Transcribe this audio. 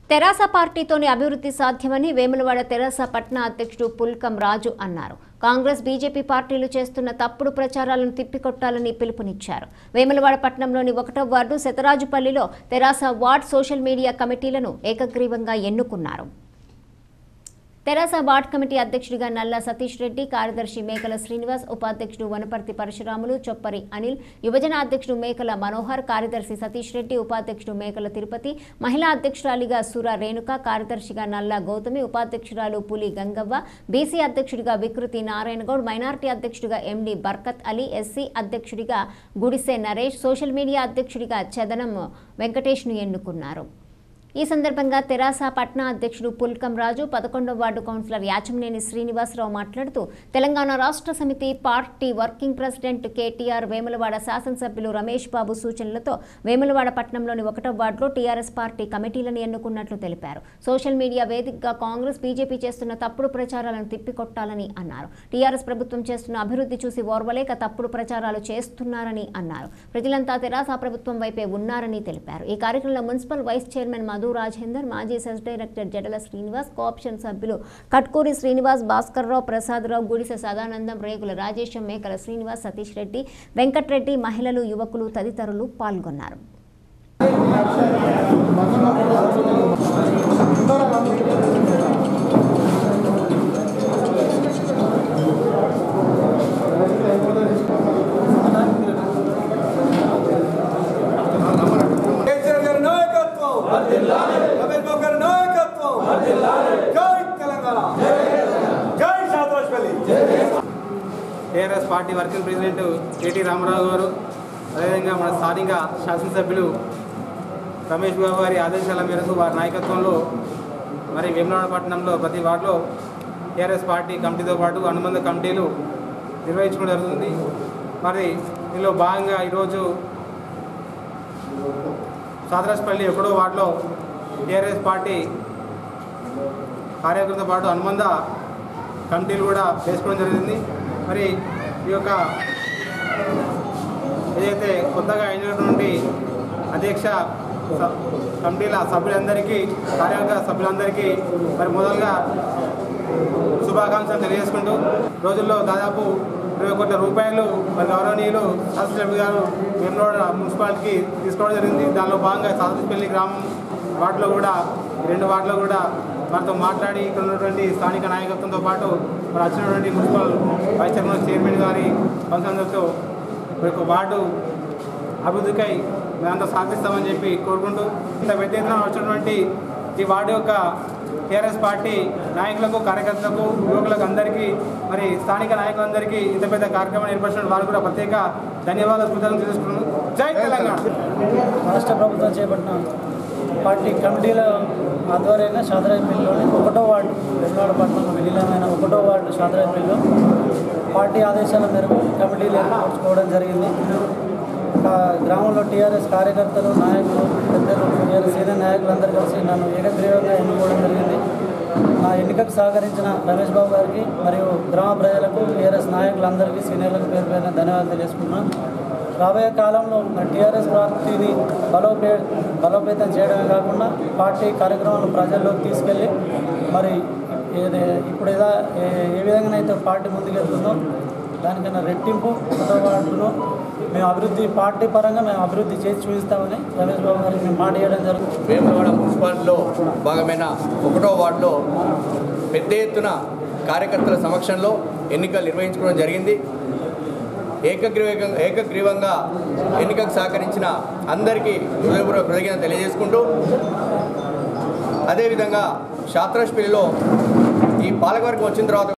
తెరాస పార్టీతోనే అభివృద్ధి సాధ్యమని వేములవాడ తెరాస పట్న అధ్యక్షుడు పుల్కం రాజు అన్నారు కాంగ్రెస్ బీజేపీ పార్టీలు చేస్తున్న తప్పుడు ప్రచారాలను తిప్పికొట్టాలని పిలుపునిచ్చారు వేములవాడ పట్టణంలోని ఒకటో వార్డు శతరాజుపల్లిలో తెరాస వార్డ్ సోషల్ మీడియా కమిటీలను ఏకగ్రీవంగా ఎన్నుకున్నారు తెరాస వార్డ్ కమిటీ అధ్యక్షుడిగా నల్ల సతీష్ రెడ్డి కార్యదర్శి మేకల శ్రీనివాస్ ఉపాధ్యక్షుడు వనపర్తి పరశురాములు చొప్పరి అనిల్ యువజన అధ్యక్షుడు మేకల మనోహర్ కార్యదర్శి సతీష్ రెడ్డి ఉపాధ్యక్షుడు మేకల తిరుపతి మహిళా అధ్యక్షురాలిగా సుర రేణుక కార్యదర్శిగా నల్ల గౌతమి ఉపాధ్యక్షురాలు పులి గంగవ్వ బీసీ అధ్యక్షుడిగా వికృతి నారాయణగౌడ్ మైనార్టీ అధ్యక్షుడిగా ఎండి బర్కత్ అలీ ఎస్సీ అధ్యక్షుడిగా గుడిసె నరేష్ సోషల్ మీడియా అధ్యక్షుడిగా చదనం వెంకటేష్ను ఎన్నుకున్నారు ఈ సందర్భంగా తెరాస పట్నా అధ్యక్షుడు పుల్కం రాజు పదకొండవ వార్డు కౌన్సిలర్ యాచమనేని శ్రీనివాసరావు మాట్లాడుతూ Telangana Rashtra Samithi party working president KTR Vemulawada శాసనసభ్యులు రమేష్ బాబు సూచనలతో వేములవాడ పట్టణంలోని ఒకటో వార్డులో టీఆర్ఎస్ పార్టీ కమిటీలను ఎన్నుకున్నట్లు తెలిపారు సోషల్ మీడియా వేదికగా కాంగ్రెస్ బీజేపీ చేస్తున్న తప్పుడు ప్రచారాలను తిప్పికొట్టాలని అన్నారు టీఆర్ఎస్ ప్రభుత్వం చేస్తున్న అభివృద్ధి చూసి ఓర్వలేక తప్పుడు ప్రచారాలు చేస్తున్నారని అన్నారు ప్రజలంతా తెరాస ప్రభుత్వం వైపే ఉన్నారని తెలిపారు ఈ కార్యక్రమంలో municipal vice chairman Madhu Rajender మాజీ cess director Jadala Srinivas cooption సభ్యులు కట్కూరి శ్రీనివాస్ భాస్కర్రావు ప్రసాదరావు గుడిసె సదానందం రేగుల రాజేశం మేకల శ్రీనివాస్ సతీష్ రెడ్డి వెంకట్రెడ్డి మహిళలు యువకులు తదితరులు పాల్గొన్నారు కేసీఆర్ గారి నాయకత్వం రమేష్ బాబు గారి నాయకత్వం జై తెలంగాణ జై Satharajpalli TRS party working president K T Ramarao గారు అదేవిధంగా మన స్థానిక శాసనసభ్యులు రమేష్ బాబు గారి ఆదేశాల మేరకు వారి నాయకత్వంలో మరి వేములవాడ పట్టణంలో ప్రతి వార్డులో టీఆర్ఎస్ పార్టీ కమిటీతో పాటు అనుబంధ కమిటీలు నిర్వహించుకోవడం జరుగుతుంది మరి దీనిలో భాగంగా ఈరోజు సాదరాజ్పల్లి ఒకటో వార్డులో టీఆర్ఎస్ పార్టీ కార్యకర్తతో పాటు అనుబంధ కమిటీలు కూడా వేసుకోవడం జరిగింది మరి ఈ యొక్క ఏదైతే కొత్తగా అయినటువంటి అధ్యక్ష స- కమిటీల సభ్యులందరికీ కార్యవర్గ సభ్యులందరికీ మరి మొదలుగా శుభాకాంక్షలు తెలియజేసుకుంటూ రోజుల్లో దాదాపు ఇరవై కోట్ల రూపాయలు మరి గౌరవనీయులు శాసనసభ్యు గారు వేములవాడ మున్సిపాలిటీకి తీసుకోవడం జరిగింది దానిలో భాగంగా సాదపల్లి గ్రామం వాటిలో కూడా ఈ రెండు వాటిలో కూడా వారితో మాట్లాడి ఇక్కడ ఉన్నటువంటి స్థానిక నాయకత్వంతో పాటు మరి వచ్చినటువంటి మున్సిపల్ వైస్ చైర్మన్ చైర్మన్ గారి కౌన్సిలర్లతో మరి ఒక వార్డు అభివృద్ధికై మేమంతా సాధిస్తామని చెప్పి కోరుకుంటూ ఇంత పెద్ద ఎత్తున వచ్చినటువంటి ఈ వార్డు యొక్క టీఆర్ఎస్ పార్టీ నాయకులకు కార్యకర్తలకు యువకులకు అందరికీ మరి స్థానిక నాయకులందరికీ ఇంత పెద్ద కార్యక్రమాన్ని ఏర్పరిచిన వారు కూడా ప్రత్యేక ధన్యవాదాలు కృతజ్ఞతలు తెలుసుకున్నాను జై తెలంగాణ రాష్ట్ర ప్రభుత్వం చేపట్టిన పార్టీ కమిటీల ఆధ్వర్యంగా షాదరాజపల్లిలోని ఒకటో వార్డు వెల్లాడ పట్టణంలో విలీనమైన ఒకటో వార్డు షాదరాజపల్లిలో పార్టీ ఆదేశాల మేరకు కమిటీలు ఏర్పరచుకోవడం జరిగింది ఆ గ్రామంలో టీఆర్ఎస్ కార్యకర్తలు నాయకులు పెద్దలు టీఆర్ఎస్ సీనియర్ నాయకులందరూ కలిసి నన్ను ఏకగ్రీవంగా ఎన్నుకోవడం జరిగింది నా ఎన్నికకు సహకరించిన రమేష్ బాబు గారికి మరియు గ్రామ ప్రజలకు టీఆర్ఎస్ నాయకులందరికీ సీనియర్లకు పేరు పేరున ధన్యవాదాలు తెలియజేసుకున్నాను రాబోయే కాలంలో మన టీఆర్ఎస్ పార్టీని బలోపే బలోపేతం చేయడమే కాకుండా పార్టీ కార్యక్రమాలను ప్రజల్లోకి తీసుకెళ్ళి మరి ఏదే ఇప్పుడు ఏదా ఏ ఏ విధంగానైతే పార్టీ ముందుకెళ్తుందో దానికన్నా రెట్టింపు కొత్త వార్డులో మేము అభివృద్ధి పార్టీ పరంగా మేము అభివృద్ధి చేసి చూపిస్తామని రమేష్ బాబు గారికి మేము మాట ఇవ్వడం జరుగుతుంది వేములవాడ మున్సిపాలిటీలో భాగమైన ఒకటో వార్డులో పెద్ద ఎత్తున కార్యకర్తల సమక్షంలో ఎన్నికలు నిర్వహించుకోవడం జరిగింది ఏకగ్రీవంగా ఏకగ్రీవంగా ఎన్నికకు సహకరించిన అందరికీ హృదయపూర్వక కృతజ్ఞత తెలియజేసుకుంటూ అదేవిధంగా శాస్త్రాష్పల్లిలో ఈ పాలకవర్గం వచ్చిన తర్వాత